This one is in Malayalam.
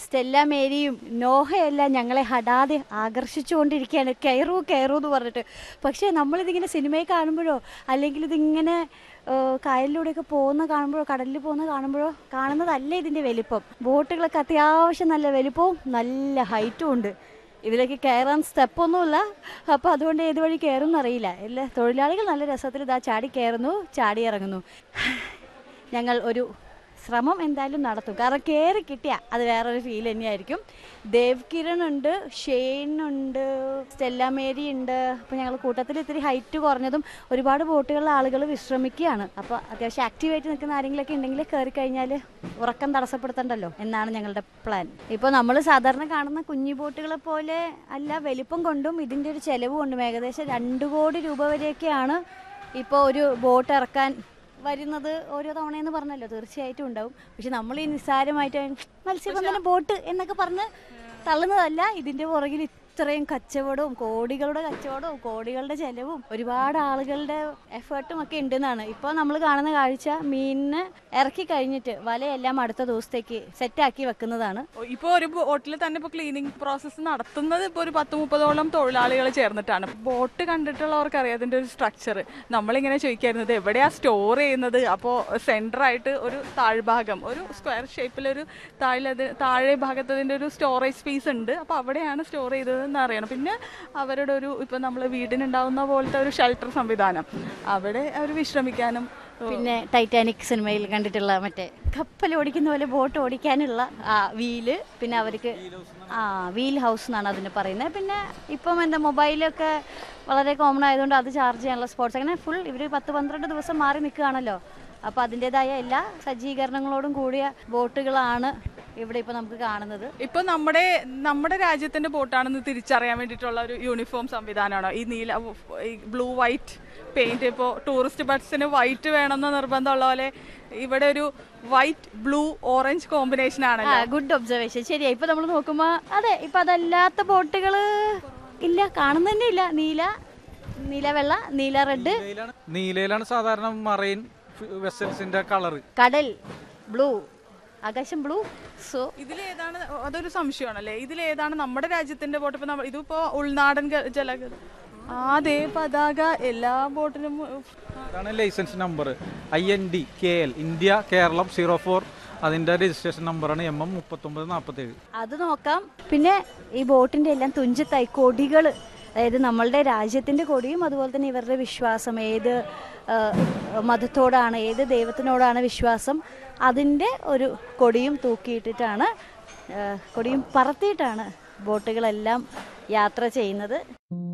സ്റ്റെല്ല മേരിയും നോഹയെല്ലാം ഞങ്ങളെ ഹടാതെ ആകർഷിച്ചുകൊണ്ടിരിക്കുകയാണ് കയറൂ കയറൂ എന്ന് പറഞ്ഞിട്ട് പക്ഷേ നമ്മളിതിങ്ങനെ സിനിമയിൽ കാണുമ്പോഴോ അല്ലെങ്കിൽ ഇതിങ്ങനെ ഏഹ്, കായലിലൂടെയൊക്കെ പോകുന്ന കാണുമ്പോഴോ കടലിൽ പോകുന്ന കാണുമ്പോഴോ കാണുന്നതല്ല ഇതിൻ്റെ വലിപ്പം ബോട്ടുകളൊക്കെ അത്യാവശ്യം നല്ല വലിപ്പവും നല്ല ഹൈറ്റും ഉണ്ട് ഇതിലേക്ക് കയറാൻ സ്റ്റെപ്പൊന്നുമില്ല അപ്പോൾ അതുകൊണ്ട് ഏത് വഴി കയറും എന്നറിയില്ല ഇല്ല തൊഴിലാളികൾ നല്ല രസത്തിൽ ഇതാ ചാടി കയറുന്നു ചാടി ഇറങ്ങുന്നു ഞങ്ങൾ ഒരു ശ്രമം എന്തായാലും നടത്തും കാരണം കയറി കിട്ടിയ അത് വേറൊരു ഫീൽ തന്നെയായിരിക്കും ദേവ് കിരൺ ഉണ്ട് ഷെയ്ൻ ഉണ്ട് സ്റ്റെല്ല മേരി ഉണ്ട് അപ്പോൾ ഞങ്ങൾ കൂട്ടത്തിൽ ഇത്തിരി ഹൈറ്റ് കുറഞ്ഞതും ഒരുപാട് ബോട്ടുകളിൽ ആളുകൾ വിശ്രമിക്കുകയാണ് അപ്പോൾ അത്യാവശ്യം ആക്റ്റീവായിട്ട് നിൽക്കുന്ന ആരെങ്കിലുമൊക്കെ ഉണ്ടെങ്കിൽ കയറി കഴിഞ്ഞാൽ ഉറക്കം തടസ്സപ്പെടുത്തണ്ടല്ലോ എന്നാണ് ഞങ്ങളുടെ പ്ലാൻ ഇപ്പോൾ നമ്മൾ സാധാരണ കാണുന്ന കുഞ്ഞു ബോട്ടുകളെ പോലെ അല്ല വലിപ്പം കൊണ്ടും ഇതിൻ്റെ ഒരു ചെലവ് കൊണ്ടും ഏകദേശം രണ്ട് കോടി രൂപ വരെയൊക്കെയാണ് ഇപ്പോൾ ഒരു ബോട്ട് ഇറക്കാൻ വരുന്നത് ഓരോ തവണയെന്ന് പറഞ്ഞല്ലോ തീർച്ചയായിട്ടും ഉണ്ടാവും പക്ഷെ നമ്മൾ ഈ നിസ്സാരമായിട്ട് മത്സ്യബന്ധന ബോട്ട് എന്നൊക്കെ പറഞ്ഞ് തള്ളുന്നതല്ല ഇതിന്റെ പുറകിൽ ഇത്രയും കച്ചവടവും കോടികളുടെ കച്ചവടവും കോടികളുടെ ചെലവും ഒരുപാട് ആളുകളുടെ എഫേർട്ടും ഒക്കെ ഉണ്ടെന്നാണ് ഇപ്പോൾ നമ്മൾ കാണുന്ന കാഴ്ച മീനിന് ഇറക്കി കഴിഞ്ഞിട്ട് വലയെല്ലാം അടുത്ത ദിവസത്തേക്ക് സെറ്റാക്കി വെക്കുന്നതാണ് ഇപ്പോൾ ഒരു ബോട്ടിൽ തന്നെ ഇപ്പോൾ ക്ലീനിങ് പ്രോസസ്സ് നടത്തുന്നത് ഇപ്പോൾ ഒരു പത്ത് മുപ്പതോളം തൊഴിലാളികൾ ചേർന്നിട്ടാണ് ബോട്ട് കണ്ടിട്ടുള്ളവർക്ക് അറിയാം അതിൻ്റെ ഒരു സ്ട്രക്ചർ നമ്മളിങ്ങനെ ചോദിക്കായിരുന്നത് എവിടെയാ സ്റ്റോർ ചെയ്യുന്നത് അപ്പോൾ സെൻറ്ററായിട്ട് ഒരു താഴ്ഭാഗം ഒരു സ്ക്വയർ ഷേപ്പിലൊരു താഴെ താഴെ ഭാഗത്ത് അതിൻ്റെ ഒരു സ്റ്റോറേജ് സ്പേസ് ഉണ്ട് അപ്പോൾ അവിടെയാണ് സ്റ്റോർ ചെയ്തതെന്ന് അറിയണം പിന്നെ അവരുടെ ഒരു ഇപ്പം നമ്മൾ വീടിനുണ്ടാവുന്ന പോലത്തെ ഒരു ഷെൽട്ടർ സംവിധാനം അവിടെ അവർ വിശ്രമിക്കാനും പിന്നെ ടൈറ്റാനിക് സിനിമയിൽ കണ്ടിട്ടുള്ള മറ്റേ കപ്പൽ ഓടിക്കുന്ന പോലെ ബോട്ട് ഓടിക്കാനുള്ള ആ വീല് പിന്നെ അവർക്ക് ആ വീൽ ഹൗസ് എന്നാണ് അതിന് പറയുന്നത് പിന്നെ ഇപ്പം എന്താ മൊബൈലൊക്കെ വളരെ കോമൺ ആയതുകൊണ്ട് അത് ചാർജ് ചെയ്യാനുള്ള സ്പോർട്സ് അങ്ങനെ ഫുൾ ഇവർ പത്ത് പന്ത്രണ്ട് ദിവസം മാറി നിൽക്കുകയാണല്ലോ അപ്പോൾ അതിൻ്റെതായ എല്ലാ സജ്ജീകരണങ്ങളോടും കൂടിയ ബോട്ടുകളാണ് ഇവിടെ ഇപ്പോൾ നമുക്ക് കാണുന്നത് ഇപ്പൊ നമ്മുടെ നമ്മുടെ രാജ്യത്തിന്റെ ബോട്ടാണെന്ന് തിരിച്ചറിയാൻ വേണ്ടിയിട്ടുള്ള ഒരു യൂണിഫോം സംവിധാനമാണോ ഈ നീല ഈ ബ്ലൂ വൈറ്റ് പെയിന്റ് ഇപ്പോൾ ടൂറിസ്റ്റ് ബസ്സിന് വൈറ്റ് വേണമെന്ന് നിർബന്ധമുള്ള പോലെ ഇവിടെ ഒരു വൈറ്റ് ബ്ലൂ ഓറഞ്ച് കോമ്പിനേഷൻ ആ ആണല്ലോ ഗുഡ് ഒബ്സർവേഷൻ ശരിയാ ഇപ്പൊ നമ്മൾ നോക്കുമ്പോ അതെ ഇപ്പൊ അതല്ലാത്ത ബോട്ടുകള് ഇല്ല കാണുന്ന തന്നെ ഇല്ല നീല നീല വെള്ള നീല റെഡ് നീലയിലാണ് നീലയിലാണ് സാധാരണ മറൈൻ വെസൽസിന്റെ കളറ് കടൽ ബ്ലൂ ആകാശം ബ്ലൂ സോ ഇതിലേതാണ് അതൊരു സംശയമാണല്ലേ ഇതിലേതാണ് നമ്മുടെ രാജ്യത്തിന്റെ ബോട്ട് ഇപ്പൊ നമ്മൾ ഇതിപ്പോ ഉൾനാടൻ ഗ- ജല അതേ പതാക എല്ലാ ബോട്ടിനും ഇതാണ് licence number I N D K L India Keralam zero four അതിന്റെ രജിസ്ട്രേഷൻ നമ്പറാണ് എം എം മുപ്പത്തൊമ്പത് നാൽപ്പത്തേഴ് അത് നോക്കാം പിന്നെ ഈ ബോട്ടിന്റെ എല്ലാം തുഞ്ചത്തായി കൊടികൾ അതായത് നമ്മളുടെ രാജ്യത്തിന്റെ കൊടിയും അതുപോലെ തന്നെ ഇവരുടെ വിശ്വാസം ഏത് ആ, മതത്തോടാണ് ഏത് ദൈവത്തിനോടാണ് വിശ്വാസം അതിൻ്റെ ഒരു കൊടിയും തൂക്കിയിട്ടിട്ടാണ് ആ, കൊടിയും പറത്തിയിട്ടാണ് ബോട്ടുകളെല്ലാം യാത്ര ചെയ്യുന്നത്